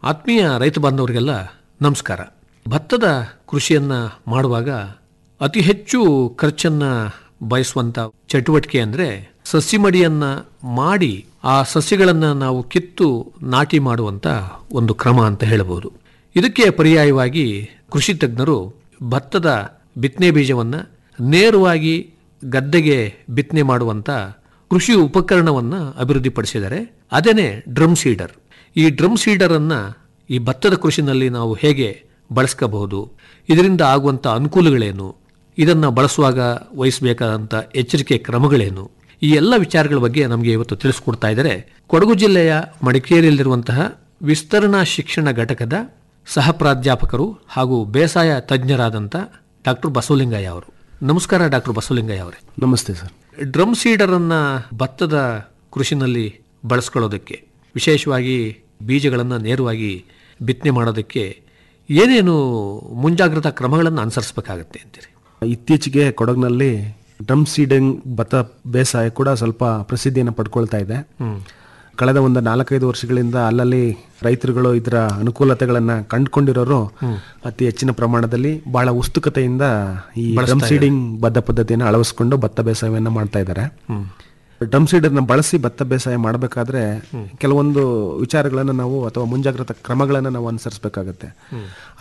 ಆತ್ಮೀಯ ರೈತ ಬಾಂಧವರಿಗೆಲ್ಲ ನಮಸ್ಕಾರ ಭತ್ತದ ಕೃಷಿಯನ್ನ ಮಾಡುವಾಗ ಅತಿ ಹೆಚ್ಚು ಖರ್ಚನ್ನ ಬಯಸುವಂತ ಚಟುವಟಿಕೆ ಅಂದ್ರೆ ಸಸಿ ಮಡಿಯನ್ನ ಮಾಡಿ ಆ ಸಸ್ಯಗಳನ್ನ ನಾವು ಕಿತ್ತು ನಾಟಿ ಮಾಡುವಂತ ಒಂದು ಕ್ರಮ ಅಂತ ಹೇಳಬಹುದು ಇದಕ್ಕೆ ಪರ್ಯಾಯವಾಗಿ ಕೃಷಿ ತಜ್ಞರು ಭತ್ತದ ಬಿತ್ತನೆ ಬೀಜವನ್ನ ನೇರವಾಗಿ ಗದ್ದೆಗೆ ಬಿತ್ತನೆ ಮಾಡುವಂತ ಕೃಷಿ ಉಪಕರಣವನ್ನ ಅಭಿವೃದ್ಧಿಪಡಿಸಿದ್ದಾರೆ ಅದೇನೆ ಡ್ರಮ್ ಸೀಡರ್ ಈ ಡ್ರಮ್ ಸೀಡರ್ ಅನ್ನ ಈ ಭತ್ತದ ಕೃಷಿನಲ್ಲಿ ನಾವು ಹೇಗೆ ಬಳಸ್ಕೋಬಹುದು ಇದರಿಂದ ಆಗುವಂತ ಅನುಕೂಲಗಳೇನು ಇದನ್ನ ಬಳಸುವಾಗ ವಹಿಸಬೇಕಾದಂತ ಎಚ್ಚರಿಕೆ ಕ್ರಮಗಳೇನು ಈ ಎಲ್ಲ ವಿಚಾರಗಳ ಬಗ್ಗೆ ನಮಗೆ ಇವತ್ತು ತಿಳಿಸ್ಕೊಡ್ತಾ ಇದ್ದಾರೆ ಕೊಡಗು ಜಿಲ್ಲೆಯ ಮಡಿಕೇರಿಯಲ್ಲಿರುವಂತಹ ವಿಸ್ತರಣಾ ಶಿಕ್ಷಣ ಘಟಕದ ಸಹ ಪ್ರಾಧ್ಯಾಪಕರು ಹಾಗೂ ಬೇಸಾಯ ತಜ್ಞರಾದಂಥ ಡಾಕ್ಟರ್ ಬಸವಲಿಂಗಯ್ಯ ಅವರು ನಮಸ್ಕಾರ ಡಾಕ್ಟರ್ ಬಸವಲಿಂಗಯ್ಯ ಅವರೇ ನಮಸ್ತೆ ಸರ್ ಡ್ರಮ್ ಸೀಡರ್ ಅನ್ನ ಭತ್ತದ ಕೃಷಿನಲ್ಲಿ ಬಳಸ್ಕೊಳ್ಳೋದಕ್ಕೆ ವಿಶೇಷವಾಗಿ ಬೀಜಗಳನ್ನು ನೇರವಾಗಿ ಬಿತ್ತನೆ ಮಾಡೋದಕ್ಕೆ ಏನೇನು ಮುಂಜಾಗ್ರತಾ ಕ್ರಮಗಳನ್ನು ಅನುಸರಿಸಬೇಕಾಗತ್ತೆ ಅಂತೀರಿ ಇತ್ತೀಚೆಗೆ ಕೊಡಗಿನಲ್ಲಿ ಡ್ರಮ್ ಸೀಡಿಂಗ್ ಭತ್ತ ಬೇಸಾಯ ಕೂಡ ಸ್ವಲ್ಪ ಪ್ರಸಿದ್ಧಿಯನ್ನು ಪಡ್ಕೊಳ್ತಾ ಇದೆ ಕಳೆದ ಒಂದು ನಾಲ್ಕೈದು ವರ್ಷಗಳಿಂದ ಅಲ್ಲಲ್ಲಿ ರೈತರುಗಳು ಇದರ ಅನುಕೂಲತೆಗಳನ್ನ ಕಂಡುಕೊಂಡಿರೋರು ಅತಿ ಹೆಚ್ಚಿನ ಪ್ರಮಾಣದಲ್ಲಿ ಬಹಳ ಉತ್ಸುಕತೆಯಿಂದ ಈ ಡ್ರಮ್ ಸೀಡಿಂಗ್ ಬದ್ಧ ಪದ್ಧತಿಯನ್ನು ಅಳವಡಿಸಿಕೊಂಡು ಭತ್ತ ಬೇಸಾಯವನ್ನ ಮಾಡ್ತಾ ಇದ್ದಾರೆ ಡ್ರಮ್ ಸೀಡರ್ನ ಬಳಸಿ ಭತ್ತ ಬೇಸಾಯ ಮಾಡಬೇಕಾದ್ರೆ ಕೆಲವೊಂದು ವಿಚಾರಗಳನ್ನು ನಾವು ಅಥವಾ ಮುಂಜಾಗ್ರತಾ ಕ್ರಮಗಳನ್ನು ನಾವು ಅನುಸರಿಸಬೇಕಾಗತ್ತೆ